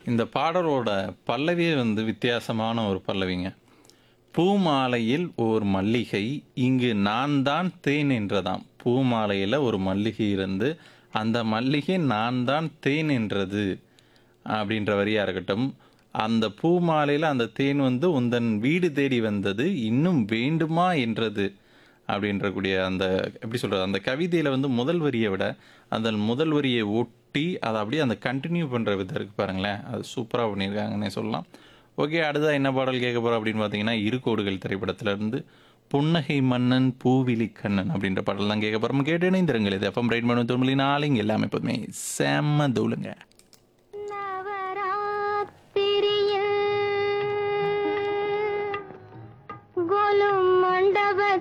இந்த பாடலோட பல்லவியே வந்து வித்தியாசமான ஒரு பல்லவிங்க பூமாலையில் ஓர் மல்லிகை இங்கு நான் தான் தேன் என்றதாம் பூமாலையில் ஒரு மல்லிகை இருந்து அந்த மல்லிகை நான் தான் தேன் என்றது அப்படின்ற வரியா இருக்கட்டும் அந்த பூமாலையில் அந்த தேன் வந்து உந்தன் வீடு தேடி வந்தது இன்னும் வேண்டுமா என்றது அப்படின்றக்கூடிய அந்த எப்படி சொல்கிறது அந்த கவிதையில் வந்து முதல் வரியை விட அந்த முதல் வரியை ஒட்டி அதை அப்படியே அந்த கண்டினியூ பண்ணுற விதம் இருக்குது பாருங்களேன் அது சூப்பராக பண்ணியிருக்காங்கன்னே சொல்லலாம் ஓகே அடுத்ததாக என்ன பாடல் கேட்க போகிறோம் அப்படின்னு பார்த்தீங்கன்னா இருகோடுகள் திரைப்படத்திலிருந்து புன்னகை மன்னன் பூவிலி கண்ணன் அப்படின்ற பாடல் தான் கேட்க போகிறோம் கேட்டு இணைந்திருங்கள் இது எஃப்எம் ரைட் பண்ண தொழில் நாளைங்க எல்லாமே எப்போதுமே செம்ம தூளுங்க